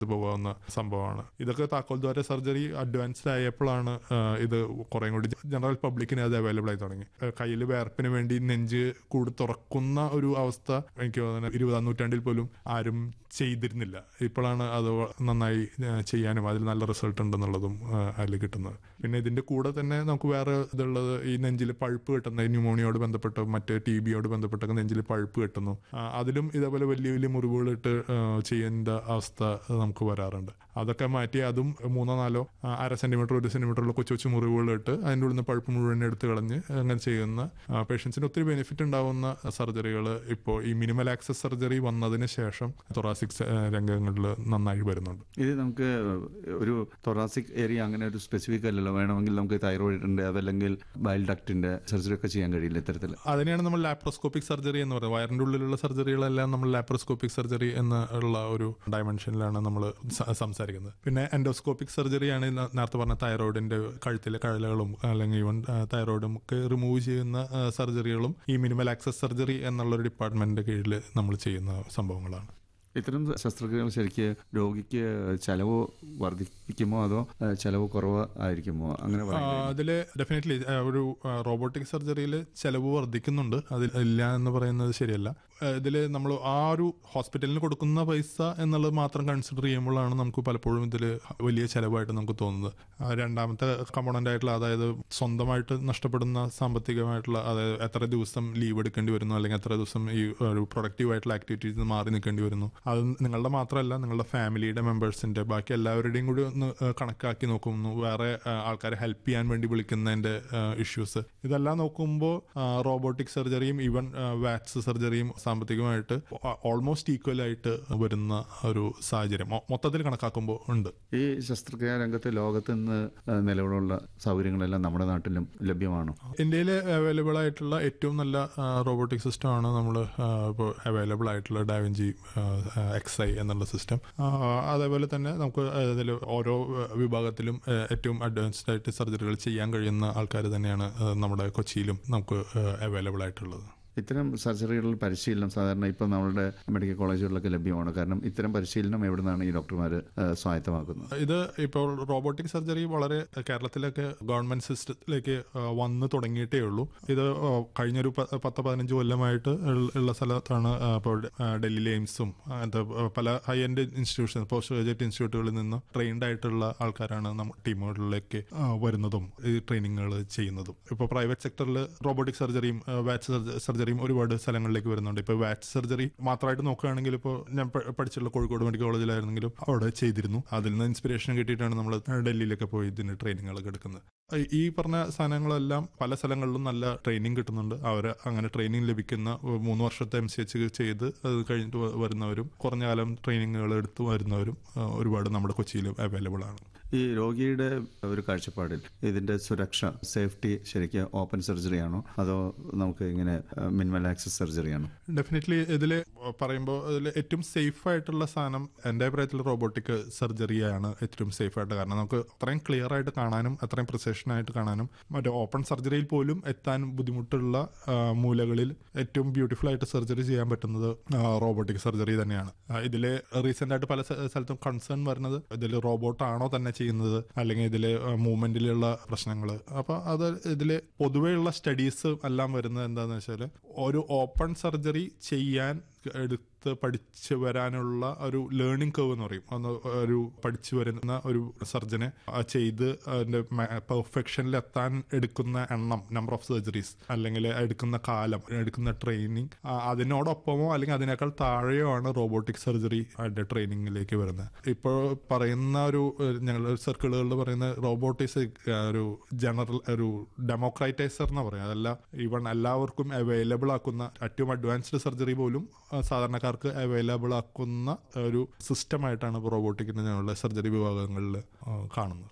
പോകാവുന്ന സംഭവമാണ് ഇതൊക്കെ താക്കോൽ ദ്വാര സർജറി അഡ്വാൻസ്ഡ് ആയപ്പോഴാണ് ആ, ഇത് കുറേ കൂടി ജനറൽ പബ്ലിക്കിന് അത് അവൈലബിൾ ആയി തുടങ്ങി കയ്യിൽ വേർപ്പിന് വേണ്ടി നെഞ്ച് കൂടി തുറക്കുന്ന ഒരു അവസ്ഥ എനിക്ക് തോന്നുന്നു ഇരുപതാം നൂറ്റാണ്ടിൽ പോലും ആരും ചെയ്തിരുന്നില്ല ഇപ്പോഴാണ് അത് നന്നായി ആ, ചെയ്യാനും അതിൽ നല്ല റിസൾട്ട് ഉണ്ടെന്നുള്ളതും ആ, അതിൽ കിട്ടുന്നത് പിന്നെ ഇതിന്റെ കൂടെ തന്നെ നമുക്ക് വേറെ ഇതുള്ളത് ഈ നെഞ്ചിൽ പഴുപ്പ് കിട്ടുന്ന ന്യൂമോണിയോട് ബന്ധപ്പെട്ട് മറ്റ് ടി ബിയോട് ബന്ധപ്പെട്ടൊക്കെ നെഞ്ചിൽ പഴുപ്പ് കിട്ടുന്നു ആ, അതിലും ഇതേപോലെ വലിയ വലിയ മുറിവുകളിട്ട് ആ, ചെയ്യേണ്ട അവസ്ഥ നമുക്ക് വരാറുണ്ട് അതൊക്കെ മാറ്റി അതും മൂന്നോ നാലോ ആ, അര സെന്റിമീറ്റർ ഒരു സെന്റിമീറ്ററുള്ള കൊച്ചു കൊച്ചു മുറിവുകളിട്ട് അതിൻ്റെ ഉള്ളിൽ നിന്ന് പഴുപ്പ് മുഴുവൻ എടുത്ത് കളഞ്ഞ് അങ്ങനെ ചെയ്യുന്ന പേഷ്യൻസിന് ഒത്തിരി ബെനിഫിറ്റ് ഉണ്ടാവുന്ന സർജറികൾ ഇപ്പോൾ ഈ മിനിമൽ ആക്സസ് സർജറി വന്നതിന് ശേഷം തൊറാസിക് രംഗങ്ങളിൽ നന്നായി വരുന്നുണ്ട് ഇത് നമുക്ക് ഒരു തൊറാസിക് ഏരിയ അങ്ങനെ ഒരു സ്പെസിഫിക് അല്ലല്ലോ വേണമെങ്കിൽ നമുക്ക് തൈറോയിഡിന്റെ അതല്ലെങ്കിൽ ബയൽ ഡക്റ്റിന്റെ സർജറി ഒക്കെ ചെയ്യാൻ കഴിയില്ല ഇത്തരത്തിൽ അതിനെയാണ് നമ്മൾ ലാപ്രോസ്കോപ്പിക് സർജറി എന്ന് പറയുന്നത് വയറിന്റെ ഉള്ളിലുള്ള സർജറികളെല്ലാം നമ്മൾ ലാപ്രോസ്കോപ്പിക് സർജറി എന്നുള്ള ഒരു ഡയമെൻഷനിലാണ് നമ്മൾ സംസാരിക്കുന്നത് പിന്നെ എൻഡോസ്കോപ്പിക് സർജറിയാണ് ഈ ന- നേരത്തെ പറഞ്ഞ തൈറോയിഡിന്റെ കഴുത്തിലെ കഴലകളും അല്ലെങ്കിൽ ഈവൻ തൈറോയിഡും ഒക്കെ റിമൂവ് ചെയ്യുന്ന ആ, സർജറികളും ഈ മിനിമൽ ആക്സസ് സർജറി എന്നുള്ള ഒരു ഡിപ്പാർട്ട്മെന്റിന്റെ കീഴിൽ നമ്മൾ ചെയ്യുന്ന സംഭവങ്ങളാണ് ഇത്തരം ശസ്ത്രക്രിയകൾ ശരിക്ക് രോഗിക്ക് ചെലവ് വർദ്ധിപ്പിക്കുമോ അതോ ഏഹ്, ചെലവ് കുറവ് ആയിരിക്കുമോ അങ്ങനെ പറയാൻ കഴിയുമോ? അതിൽ ഡെഫിനറ്റ്ലി ഒരു റോബോട്ടിക് സർജറിയിൽ ചെലവ് വർദ്ധിക്കുന്നുണ്ട് അതിൽ ഇല്ല എന്ന് പറയുന്നത് ശരിയല്ല ഇതിൽ നമ്മൾ ആ ഒരു ഹോസ്പിറ്റലിന് കൊടുക്കുന്ന പൈസ എന്നുള്ളത് മാത്രം കൺസിഡർ ചെയ്യുമ്പോഴാണ് നമുക്ക് പലപ്പോഴും ഇതിൽ വലിയ ചെലവായിട്ട് നമുക്ക് തോന്നുന്നത് ആ, രണ്ടാമത്തെ കമ്പോണന്റ് ആയിട്ടുള്ള അതായത് സ്വന്തമായിട്ട് നഷ്ടപ്പെടുന്ന സാമ്പത്തികമായിട്ടുള്ള അതായത് എത്ര ദിവസം ലീവ് എടുക്കേണ്ടി വരുന്നു അല്ലെങ്കിൽ എത്ര ദിവസം ഈ ഒരു പ്രൊഡക്റ്റീവ് ആയിട്ടുള്ള ആക്ടിവിറ്റീസ് മാറി നിൽക്കേണ്ടി വരുന്നു അത് നിങ്ങളുടെ മാത്രമല്ല നിങ്ങളുടെ ഫാമിലിയുടെ മെമ്പേഴ്സിന്റെ ബാക്കി എല്ലാവരുടെയും കൂടി ഒന്ന് ആ, കണക്കാക്കി നോക്കുന്നു വേറെ ആ, ആൾക്കാരെ ഹെൽപ്പ് ചെയ്യാൻ വേണ്ടി വിളിക്കുന്നതിന്റെ ഇഷ്യൂസ് ഇതെല്ലാം നോക്കുമ്പോൾ റോബോട്ടിക് സർജറിയും ഈവൻ വാക്സ് സർജറിയും സാമ്പത്തികമായിട്ട് ഓൾമോസ്റ്റ് ഈക്വൽ ആയിട്ട് വരുന്ന ഒരു സാഹചര്യം മൊ- മൊത്തത്തിൽ കണക്കാക്കുമ്പോൾ ഉണ്ട് ഈ ശസ്ത്രക്രിയാ രംഗത്ത് ലോകത്ത് നിന്ന് ഏഹ്, നിലവിലുള്ള സൗകര്യങ്ങളെല്ലാം നമ്മുടെ നാട്ടിലും ലഭ്യമാണോ ഇന്ത്യയിൽ അവൈലബിൾ ആയിട്ടുള്ള ഏറ്റവും നല്ല റോബോട്ടിക് സിസ്റ്റം ആണ് നമ്മൾ ഇപ്പോൾ അവൈലബിൾ ആയിട്ടുള്ള ഡാവിഞ്ചി എക്സ് ഐ എന്നുള്ള സിസ്റ്റം അതേപോലെ തന്നെ നമുക്ക് അതിൽ ഓരോ ആ, വിഭാഗത്തിലും ആ, ഏറ്റവും അഡ്വാൻസ്ഡ് ആയിട്ട് സർജറികൾ ചെയ്യാൻ കഴിയുന്ന ആൾക്കാർ തന്നെയാണ് ആ, നമ്മുടെ കൊച്ചിയിലും നമുക്ക് അവൈലബിൾ ആയിട്ടുള്ളത് ഇത്തരം സർജറികളിൽ പരിശീലനം സാധാരണ ഇപ്പം നമ്മളുടെ മെഡിക്കൽ കോളേജുകളിലൊക്കെ ലഭ്യമാണ് കാരണം ഇത്തരം പരിശീലനം എവിടെ നിന്നാണ് ഈ ഡോക്ടർമാർ സ്വായത്തമാക്കുന്നത് ഇത് ഇപ്പോൾ റോബോട്ടിക് സർജറി വളരെ കേരളത്തിലൊക്കെ ഗവൺമെന്റ് സിസ്റ്റത്തിലേക്ക് ആ, വന്ന് തുടങ്ങിയിട്ടേ ഉള്ളൂ ഇത് ആ, കഴിഞ്ഞൊരു പ- പത്ത് പതിനഞ്ച് കൊല്ലമായിട്ട് ഉള്ള- ഉള്ള സ്ഥലത്താണ് ആ, ഇപ്പോൾ ആ, ഡൽഹിയിലെ എയിംസും അങ്ങനത്തെ ആ, പല high end institution post graduate ഇൻസ്റ്റിറ്റ്യൂട്ടുകളിൽ നിന്ന് ട്രെയിൻഡ് ആയിട്ടുള്ള ആൾക്കാരാണ് നമ്മുടെ ടീമുകളിലേക്ക് ആ, വരുന്നതും ഈ ട്രെയിനിങ്ങുകൾ ചെയ്യുന്നതും ഇപ്പോൾ പ്രൈവറ്റ് സെക്ടറിൽ റോബോട്ടിക് സർജറിയും വാച്ച് സർജറിയും ഒരുപാട് സ്ഥലങ്ങളിലേക്ക് വരുന്നുണ്ട് ഇപ്പോൾ വാച്ച് സർജറി മാത്രമായിട്ട് നോക്കുകയാണെങ്കിൽ ഇപ്പോൾ ഞാൻ പ- പഠിച്ചിട്ടുള്ള കോഴിക്കോട് മെഡിക്കൽ കോളേജിലായിരുന്നെങ്കിലും അവിടെ ചെയ്തിരുന്നു അതിൽ നിന്ന് ഇൻസ്പിറേഷൻ കിട്ടിയിട്ടാണ് നമ്മൾ ഡൽഹിയിലൊക്കെ പോയി ഇതിന് ട്രെയിനിങ്ങുകളൊക്കെ എടുക്കുന്നത് ഈ- ഈ പറഞ്ഞ സാധനങ്ങളെല്ലാം പല സ്ഥലങ്ങളിലും നല്ല ട്രെയിനിങ് കിട്ടുന്നുണ്ട് അവർ അങ്ങനെ ട്രെയിനിങ് ലഭിക്കുന്ന ഏഹ്, മൂന്ന് വർഷത്തെ എം സി എച്ച് ചെയ്ത് അത് കഴിഞ്ഞിട്ട് വ- വരുന്നവരും കുറഞ്ഞ കാലം ട്രെയിനിങ്ങുകൾ എടുത്ത് വരുന്നവരും ഏഹ്, ഒരുപാട് നമ്മുടെ കൊച്ചിയിൽ അവൈലബിൾ ആണ് ഈ രോഗിയുടെ ഒരു കാഴ്ചപ്പാടിൽ ഇതിന്റെ സുരക്ഷ സേഫ്റ്റി ശരിക്കും ഓപ്പൺ സർജറിയാണോ അതോ നമുക്ക് ഇങ്ങനെ മിനിമൽ ആക്സസ് സർജറിയാണോ ഡെഫിനറ്റ്ലി ഇതിൽ പറയുമ്പോൾ ഇതിൽ ഏറ്റവും സേഫ് ആയിട്ടുള്ള സാധനം എൻ്റെ അഭിപ്രായത്തിൽ റോബോട്ടിക് സർജറിയാണ് ഏറ്റവും സേഫ് ആയിട്ട് കാരണം നമുക്ക് അത്രയും ക്ലിയർ ആയിട്ട് കാണാനും അത്രയും പ്രിസഷൻ ആയിട്ട് കാണാനും മറ്റേ ഓപ്പൺ സർജറിയിൽ പോലും എത്താൻ ബുദ്ധിമുട്ടുള്ള ആ, മൂലകളിൽ ഏറ്റവും ബ്യൂട്ടിഫുൾ ആയിട്ട് സർജറി ചെയ്യാൻ പറ്റുന്നത് റോബോട്ടിക് സർജറി തന്നെയാണ് ഇതിൽ റീസെന്റ് ആയിട്ട് പല സ്ഥ- സ്ഥലത്തും കൺസേൺ വരുന്നത് ഇതിൽ റോബോട്ട് ആണോ തന്നെ ചെയ്യുന്നത് അല്ലെങ്കിൽ ഇതിൽ മൂവ്മെന്റിലുള്ള പ്രശ്നങ്ങൾ അപ്പൊ അത് ഇതിൽ പൊതുവെയുള്ള സ്റ്റഡീസ് എല്ലാം വരുന്നത് എന്താണെന്ന് വെച്ചാൽ ഒരു ഓപ്പൺ സർജറി ചെയ്യാൻ എടുത്ത് പഠിച്ചു വരാനുള്ള ഒരു ലേണിംഗ് കർവ് എന്ന് പറയും ഒന്ന് ഒരു പഠിച്ചു വരുന്ന ഒരു സർജനെ ചെയ്ത് അതിന്റെ പെർഫെക്ഷനിൽ എത്താൻ എടുക്കുന്ന എണ്ണം നമ്പർ ഓഫ് സർജറീസ് അല്ലെങ്കിൽ എടുക്കുന്ന കാലം എടുക്കുന്ന ട്രെയിനിങ് അതിനോടൊപ്പമോ അല്ലെങ്കിൽ അതിനേക്കാൾ താഴെയോ ആണ് റോബോട്ടിക് സർജറി അതിന്റെ ട്രെയിനിങ്ങിലേക്ക് വരുന്നത് ഇപ്പോൾ പറയുന്ന ഒരു ഞങ്ങൾ സർക്കിളുകളിൽ പറയുന്ന റോബോട്ടിക്സ് ഒരു ജനറൽ ഒരു ഡെമോക്രൈറ്റൈസർ എന്ന് പറയാം അതല്ല ഈവൺ എല്ലാവർക്കും അവൈലബിൾ ആക്കുന്ന ഏറ്റവും അഡ്വാൻസ്ഡ് സർജറി പോലും ആ, സാധാരണക്കാർക്ക് അവൈലബിൾ ആക്കുന്ന ഒരു സിസ്റ്റമായിട്ടാണ് ഇപ്പോൾ റോബോട്ടിക്കിന്റെ ഞങ്ങളുടെ സർജറി വിഭാഗങ്ങളിൽ ആ, കാണുന്നത്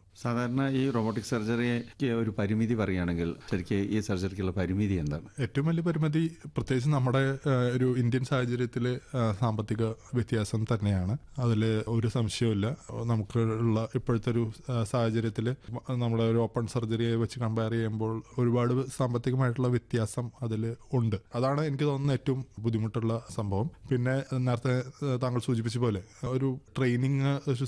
സാധാരണ ഈ റോബോട്ടിക് സർജറിക്ക് ഒരു പരിമിതി പറയുകയാണെങ്കിൽ ശരിക്കും ഈ സർജറിക്കുള്ള പരിമിതി എന്താണ് ഏറ്റവും വലിയ പരിമിതി പ്രത്യേകിച്ച് നമ്മുടെ ആ, ഒരു ഇന്ത്യൻ സാഹചര്യത്തിൽ സാമ്പത്തിക വ്യത്യാസം തന്നെയാണ് അതിൽ ഒരു സംശയവുമില്ല നമുക്ക് ഉള്ള ഇപ്പോഴത്തെ ഒരു സാഹചര്യത്തിൽ നമ്മുടെ ഒരു ഓപ്പൺ സർജറിയെ വെച്ച് കമ്പയർ ചെയ്യുമ്പോൾ ഒരുപാട് സാമ്പത്തികമായിട്ടുള്ള വ്യത്യാസം അതിൽ ഉണ്ട് അതാണ് എനിക്ക് തോന്നുന്ന ഏറ്റവും ബുദ്ധിമുട്ടുള്ള സംഭവം പിന്നെ നേരത്തെ ആ, താങ്കൾ സൂചിപ്പിച്ച പോലെ ഒരു ട്രെയിനിങ്